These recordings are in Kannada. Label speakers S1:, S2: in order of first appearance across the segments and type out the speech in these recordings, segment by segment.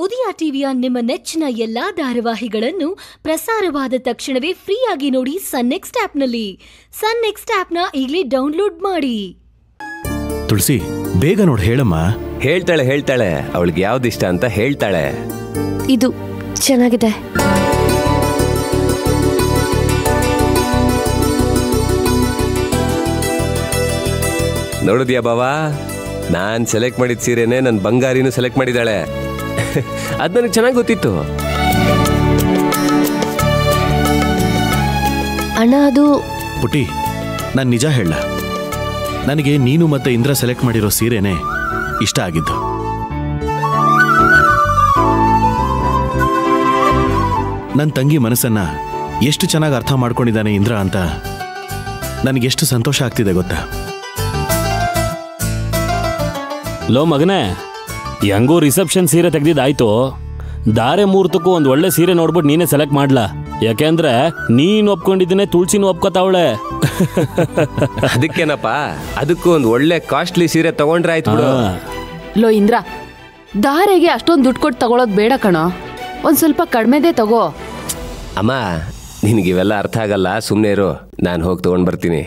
S1: ಉದಯ ಟಿವಿಯ ನಿಮ್ಮ ನೆಚ್ಚಿನ ಎಲ್ಲಾ ಧಾರಾವಾಹಿಗಳನ್ನು ಪ್ರಸಾರವಾದ ತಕ್ಷಣವೇ ಫ್ರೀಯಾಗಿ ನೋಡಿ ಸನ್ ನೆಕ್ಸ್ಟ್ ಆಪ್ನಲ್ಲಿ ಸನ್ ನೆಕ್ಸ್ಟ್ ಆಪ್ನ ಈಗಲೇ ಡೌನ್ಲೋಡ್ ಮಾಡಿ
S2: ತುಳಸಿ ಬೇಗ ನೋಡಿ ಹೇಳಮ್ಮ
S3: ಹೇಳ್ತಾಳೆ ಹೇಳ್ತಾಳೆ ಅವಳಿಗೆ ಯಾವ್ದು ಇಷ್ಟ ಅಂತ ಹೇಳ್ತಾಳೆ
S4: ಇದು ಚೆನ್ನಾಗಿದೆ
S3: ನೋಡಿದ್ಯಾ ಬಾವಾ ನಾನ್ ಸೆಲೆಕ್ಟ್ ಮಾಡಿದ ಸೀರೆನೆ ನನ್ನ ಬಂಗಾರಿನೂ ಸೆಲೆಕ್ಟ್ ಮಾಡಿದಾಳೆ ಅದ್ ನನಗೆ ಚೆನ್ನಾಗಿ ಗೊತ್ತಿತ್ತು
S4: ಅಣ್ಣ ಅದು
S2: ಪುಟಿ ನಾನು ನಿಜ ಹೇಳ ನನಗೆ ನೀನು ಮತ್ತೆ ಇಂದ್ರ ಸೆಲೆಕ್ಟ್ ಮಾಡಿರೋ ಸೀರೆನೇ ಇಷ್ಟ ಆಗಿದ್ದು ನನ್ನ ತಂಗಿ ಮನಸ್ಸನ್ನ ಎಷ್ಟು ಚೆನ್ನಾಗಿ ಅರ್ಥ ಮಾಡ್ಕೊಂಡಿದ್ದಾನೆ ಇಂದ್ರ ಅಂತ ನನಗೆಷ್ಟು ಸಂತೋಷ ಆಗ್ತಿದೆ ಗೊತ್ತಾ
S5: ಲೋ ಮಗನೇ ಹೆಂಗೂ ರಿಸೆಪ್ಷನ್ ಸೀರೆ ತೆಗ್ದಿದ್ದಾಯ್ತು ದಾರೆ ಮುಹೂರ್ತಕ್ಕೂ ಒಂದು ಒಳ್ಳೆ ಸೀರೆ ನೋಡ್ಬಿಟ್ಟು ನೀನೇ ಸೆಲೆಕ್ಟ್ ಮಾಡ್ಲಾ ಯಾಕೆಂದ್ರೆ ನೀನ್ ಒಪ್ಕೊಂಡಿದ್ದನೆ ತುಳಸಿನೂ ಒಪ್ಕೋತಾವಳೆ
S3: ಅದಕ್ಕೇನಪ್ಪ ಅದಕ್ಕೂ ಒಂದು ಒಳ್ಳೆ ಕಾಸ್ಟ್ಲಿ ಸೀರೆ ತಗೊಂಡ್ರೆ ಆಯ್ತು ಬಿಡು
S6: ಲೋ ಇಂದ್ರ ದಾರೆಗೆ ಅಷ್ಟೊಂದು ದುಡ್ಡು ಕೊಟ್ಟು ತಗೊಳೋದು ಬೇಡ ಕಣೋ ಒಂದು ಸ್ವಲ್ಪ ಕಡಿಮೆದೇ ತಗೋ
S3: ಅಮ್ಮ ನಿನಗೆ ಇವೆಲ್ಲ ಅರ್ಥ ಆಗಲ್ಲ ಸುಮ್ಮನೆ ಇರು ನಾನು ಹೋಗಿ ತಗೊಂಡ್ ಬರ್ತೀನಿ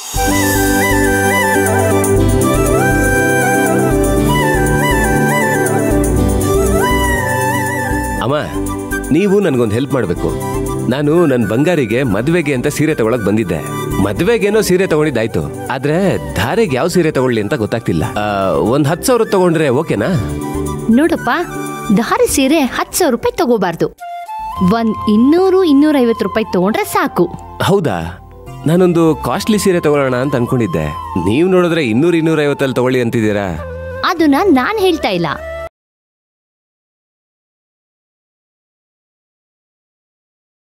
S3: ಅಮ್ಮ ನೀವು ನನ್ಗೊಂದು ಹೆಲ್ಪ್ ಮಾಡಬೇಕು ನಾನು ನನ್ನ ಬಂಗಾರಿಗೆ ಮದ್ವೆಗೆ ಅಂತ ಸೀರೆ ತಗೊಳಕ್ ಬಂದಿದ್ದೆ ಮದ್ವೆಗೇನೋ ಸೀರೆ ತಗೊಂಡಿದ್ದಾಯ್ತು ಆದ್ರೆ ಧಾರೆಗೆ ಯಾವ ಸೀರೆ ತಗೊಳ್ಳಿ ಅಂತ ಗೊತ್ತಾಗ್ತಿಲ್ಲ ಆ, ಒಂದ್ ಹತ್ತು ಸಾವಿರ ತಗೊಂಡ್ರೆ ಓಕೆನಾ
S7: ನೋಡಪ್ಪ ದಾರಿ ಸೀರೆ ಹತ್ತು ಸಾವಿರ ರೂಪಾಯಿ ತಗೋಬಾರ್ದು ಒಂದ್ ಇನ್ನೂರು ಇನ್ನೂರೈವತ್ತು ರೂಪಾಯಿ ತಗೊಂಡ್ರೆ ಸಾಕು
S3: ಹೌದಾ ನಾನೊಂದು ಕಾಸ್ಟ್ಲಿ ಸೀರೆ ತಗೊಳ್ಳೋಣ ಅಂತ ಅನ್ಕೊಂಡಿದ್ದೆ ನೀವು ನೋಡಿದ್ರೆ ಇನ್ನೂರ ಇನ್ನೂರ ಐವತ್ತಲ್ಲಿ ತಗೊಳ್ಳಿ ಅಂತಿದ್ದೀರಾ
S7: ಅದನ್ನ ನಾನ್ ಹೇಳ್ತಾ ಇಲ್ಲ